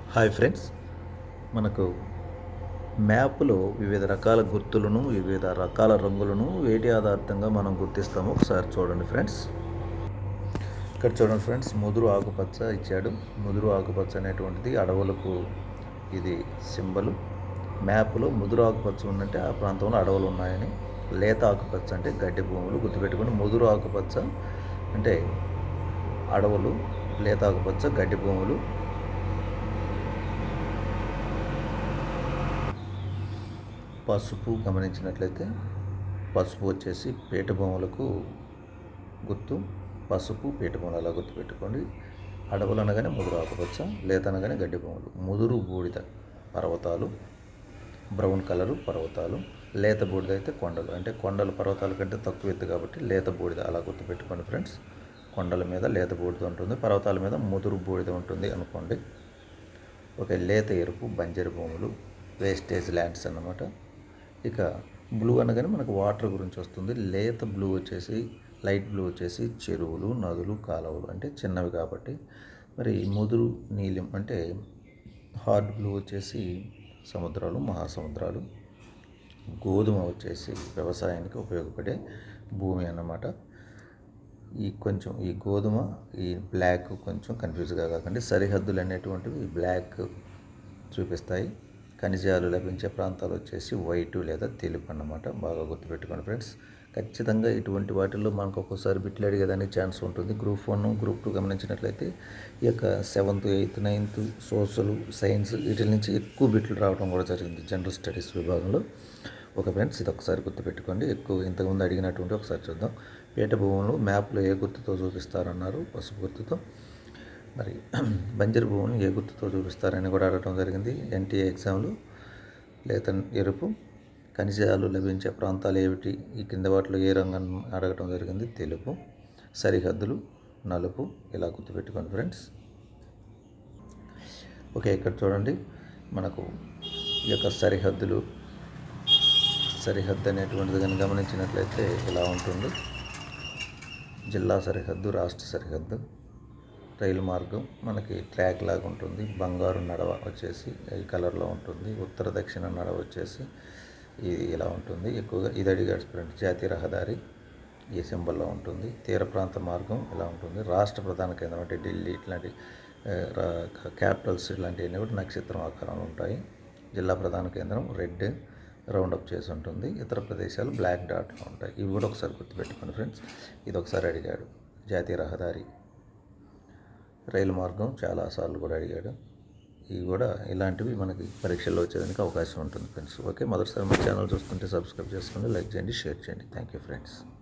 hi friends మనకు మ్యాప్లో వివిధ రకాల గుర్తులను వివిధ రకాల రంగులను వేటి ఆధారితంగా మనం గుర్తిస్తామో ఒకసారి చూడండి ఫ్రెండ్స్ ఇక్కడ చూడండి ఫ్రెండ్స్ ముదురు ఆకుపచ్చ ఇచ్చాడు ముదురు ఆకుపచ్చ అనేటువంటిది అడవులకు ఇది సింబలు మ్యాప్లో ముదురు ఆకుపచ్చ ఉందంటే ఆ ప్రాంతంలో అడవులు ఉన్నాయని లేత ఆకుపచ్చ అంటే గడ్డి భూములు గుర్తుపెట్టుకుని ముదురు ఆకుపచ్చ అంటే అడవులు లేత ఆకుపచ్చ గడ్డి భూములు పసుపు గమనించినట్లయితే పసుపు వచ్చేసి పీట భూములకు గుర్తు పసుపు పీట భూములు అలా గుర్తుపెట్టుకోండి అడవులు అనగానే ముదురు ఆకుపచ్చ లేత అనగానే గడ్డి భూములు ముదురు బూడిద పర్వతాలు బ్రౌన్ కలరు పర్వతాలు లేత బూడిద అయితే కొండలు అంటే కొండలు పర్వతాల కంటే తక్కువ ఎత్తు కాబట్టి లేత బూడిద అలా గుర్తుపెట్టుకోండి ఫ్రెండ్స్ కొండల మీద లేత బూడిద ఉంటుంది పర్వతాల మీద ముదురు బూడిద ఉంటుంది అనుకోండి ఒక లేత ఎరుపు బంజరు భూములు వేస్టేజ్ ల్యాండ్స్ అన్నమాట ఇక బ్లూ అనగానే మనకు వాటర్ గురించి వస్తుంది లేత బ్లూ వచ్చేసి లైట్ బ్లూ వచ్చేసి చెరువులు నదులు కాలువలు అంటే చిన్నవి కాబట్టి మరి ముదురు నీలం అంటే హార్డ్ బ్లూ వచ్చేసి సముద్రాలు మహాసముద్రాలు గోధుమ వచ్చేసి వ్యవసాయానికి ఉపయోగపడే భూమి అన్నమాట ఈ కొంచెం ఈ గోధుమ ఈ బ్లాక్ కొంచెం కన్ఫ్యూజ్గా కాకండి సరిహద్దులు అనేటువంటివి బ్లాక్ చూపిస్తాయి ఖనిజాలు లభించే ప్రాంతాలు వచ్చేసి వైట్ లేదా తెలుపు అన్నమాట బాగా గుర్తుపెట్టుకోండి ఫ్రెండ్స్ ఖచ్చితంగా ఇటువంటి వాటిల్లో మనకు ఒక్కోసారి బిట్లు అడిగేదానికి ఛాన్స్ ఉంటుంది గ్రూప్ వన్ గ్రూప్ టూ గమనించినట్లయితే ఈ యొక్క seventh eighth ninth social science వీటి నుంచి ఎక్కువ బిట్లు రావడం కూడా జరిగింది జనరల్ స్టడీస్ విభాగంలో ఒక ఫ్రెండ్స్ ఇది ఒకసారి గుర్తుపెట్టుకోండి ఎక్కువ ఇంతకుముందు అడిగినటువంటి ఒకసారి చూద్దాం పీట భూములు మ్యాప్లో ఏ గుర్తుతో చూపిస్తారన్నారు పసుపు గుర్తుతో మరి బంజరు భూమిని ఏ గుర్తుతో చూపిస్తారని కూడా అడగడం జరిగింది ఎన్టీఏ ఎగ్జామ్లో లేత ఎరుపు ఖనిజాలు లభించే ప్రాంతాలు ఏమిటి ఈ కింద వాటిలో ఏ రంగం అడగటం జరిగింది తెలుపు సరిహద్దులు నలుపు ఇలా గుర్తుపెట్టుకోండి ఫ్రెండ్స్ ఓకే ఇక్కడ చూడండి మనకు ఈ యొక్క సరిహద్దులు సరిహద్దు అనేటువంటిది కానీ గమనించినట్లయితే ఇలా ఉంటుంది జిల్లా సరిహద్దు రాష్ట్ర సరిహద్దు రైలు మార్గం మనకి ట్రాక్ లాగా ఉంటుంది బంగారు నడవ వచ్చేసి ఈ కలర్లో ఉంటుంది ఉత్తర దక్షిణ నడవ వచ్చేసి ఇది ఇలా ఉంటుంది ఎక్కువగా ఇది అడిగాడు ఫ్రెండ్ జాతీయ రహదారి ఈ సింబల్లో ఉంటుంది తీర ప్రాంత మార్గం ఇలా ఉంటుంది రాష్ట్ర ప్రధాన కేంద్రం అంటే ఢిల్లీ ఇట్లాంటి క్యాపిటల్స్ ఇలాంటివన్నీ కూడా నక్షత్రం ఆకారంలో ఉంటాయి జిల్లా ప్రధాన కేంద్రం రెడ్ రౌండప్ చేసి ఉంటుంది ఇతర ప్రదేశాలు బ్లాక్ డాట్లో ఉంటాయి ఇవి కూడా ఒకసారి గుర్తుపెట్టుకోండి ఫ్రెండ్స్ ఇది ఒకసారి అడిగాడు జాతీయ రహదారి రైలు మార్గం చాలాసార్లు కూడా అడిగాడు ఇవి కూడా ఇలాంటివి మనకి పరీక్షల్లో వచ్చేదానికి అవకాశం ఉంటుంది ఫ్రెండ్స్ ఓకే మొదటిసారి మా ఛానల్ చూస్తుంటే సబ్స్క్రైబ్ చేసుకోండి లైక్ చేయండి షేర్ చేయండి థ్యాంక్ యూ ఫ్రెండ్స్